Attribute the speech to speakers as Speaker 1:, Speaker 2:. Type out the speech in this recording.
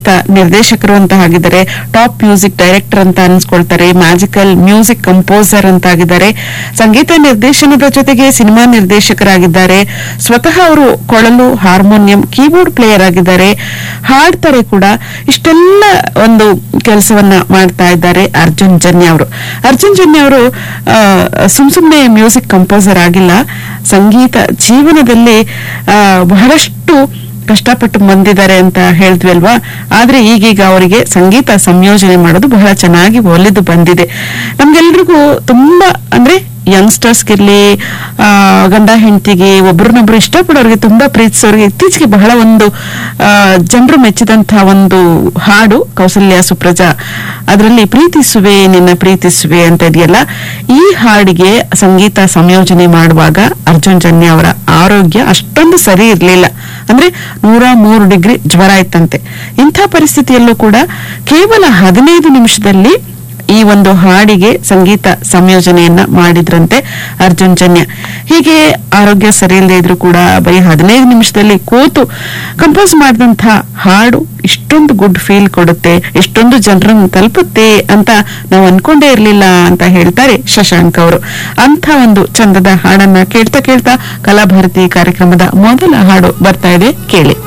Speaker 1: ನಿರ್ದೇಶಕರು ಅಂತ ಆಗಿದ್ದಾರೆ ಟಾಪ್ ಮ್ಯೂಸಿಕ್ ಡೈರೆಕ್ಟರ್ ಅಂತ ಅನ್ಸ್ಕೊಳ್ತಾರೆ ಮ್ಯಾಜಿಕಲ್ ಮ್ಯೂಸಿಕ್ ಕಂಪೋಸರ್ ಅಂತ ಆಗಿದ್ದಾರೆ ಸಂಗೀತ ನಿರ್ದೇಶನದ ಜೊತೆಗೆ ಸಿನಿಮಾ ನಿರ್ದೇಶಕರಾಗಿದ್ದಾರೆ ಸ್ವತಃ ಅವರು ಕೊಳಲು ಹಾರ್ಮೋನಿಯಂ ಕೀಬೋರ್ಡ್ ಪ್ಲೇಯರ್ ಆಗಿದ್ದಾರೆ ಹಾಡ್ತಾರೆ ಕೂಡ ಇಷ್ಟೆಲ್ಲ ಒಂದು ಕೆಲಸವನ್ನ ಮಾಡ್ತಾ ಇದ್ದಾರೆ ಅರ್ಜುನ್ ಜನ್ಯ ಅವರು ಅರ್ಜುನ್ ಜನ್ಯ ಅವರು ಸುಮ್ ಸುಮ್ನೆ ಮ್ಯೂಸಿಕ್ ಕಂಪೋಸರ್ ಆಗಿಲ್ಲ ಸಂಗೀತ ಜೀವನದಲ್ಲಿ ಆ, ಬಹಳಷ್ಟು ಕಷ್ಟಪಟ್ಟು ಬಂದಿದ್ದಾರೆ ಅಂತ ಹೇಳಿದ್ವಿ ಅಲ್ವಾ ಆದ್ರೆ ಈಗೀಗ ಅವರಿಗೆ ಸಂಗೀತ ಸಂಯೋಜನೆ ಮಾಡೋದು ಬಹಳ ಚೆನ್ನಾಗಿ ಒಲಿದು ಬಂದಿದೆ ನಮ್ಗೆಲ್ರಿಗೂ ತುಂಬಾ ಅಂದ್ರೆ ಯಂಗ್ಸ್ಟರ್ಸ್ಗಿರ್ಲಿ ಆ, ಗಂಡ ಹೆಂಡತಿಗೆ ಒಬ್ರನ್ನೊಬ್ರು ಇಷ್ಟಪಡೋರಿಗೆ ತುಂಬಾ ಪ್ರೀತಿಸೋರಿಗೆ ಇತ್ತೀಚೆಗೆ ಬಹಳ ಒಂದು ಜನರು ಮೆಚ್ಚಿದಂತಹ ಒಂದು ಹಾಡು ಕೌಸಲ್ಯ ಸುಪ್ರಜಾ ಅದರಲ್ಲಿ ಪ್ರೀತಿಸುವೆ ನಿನ್ನ ಪ್ರೀತಿಸುವೆ ಅಂತ ಇದೆಯಲ್ಲ ಈ ಹಾಡಿಗೆ ಸಂಗೀತ ಸಂಯೋಜನೆ ಮಾಡುವಾಗ ಅರ್ಜುನ್ ಜನ್ಯ ಅವರ ಆರೋಗ್ಯ ಅಷ್ಟೊಂದು ಸರಿ ಇರಲಿಲ್ಲ ಅಂದ್ರೆ ನೂರ ಮೂರು ಡಿಗ್ರಿ ಜ್ವರ ಇತ್ತಂತೆ ಇಂಥ ಪರಿಸ್ಥಿತಿಯಲ್ಲೂ ಕೂಡ ಕೇವಲ ಹದಿನೈದು ನಿಮಿಷದಲ್ಲಿ ಈ ಒಂದು ಹಾಡಿಗೆ ಸಂಗೀತ ಸಂಯೋಜನೆಯನ್ನ ಮಾಡಿದ್ರಂತೆ ಅರ್ಜುನ್ ಜನ್ಯ ಹೀಗೆ ಆರೋಗ್ಯ ಸರಿ ಇಲ್ಲದೆ ಇದ್ರು ಕೂಡ ಬರೀ ಹದಿನೈದು ನಿಮಿಷದಲ್ಲಿ ಕೂತು ಕಂಪೋಸ್ ಮಾಡಿದಂತ ಹಾಡು ಇಷ್ಟೊಂದು ಗುಡ್ ಫೀಲ್ ಕೊಡುತ್ತೆ ಎಷ್ಟೊಂದು ಜನರನ್ನು ತಲುಪುತ್ತೆ ಅಂತ ನಾವು ಅನ್ಕೊಂಡೇ ಇರ್ಲಿಲ್ಲ ಅಂತ ಹೇಳ್ತಾರೆ ಶಶಾಂಕ್ ಅವರು ಅಂತ ಒಂದು ಚಂದದ ಹಾಡನ್ನ ಕೇಳ್ತಾ ಕೇಳ್ತಾ ಕಲಾಭಾರತಿ ಕಾರ್ಯಕ್ರಮದ ಮೊದಲ ಹಾಡು ಬರ್ತಾ ಇದೆ ಕೇಳಿ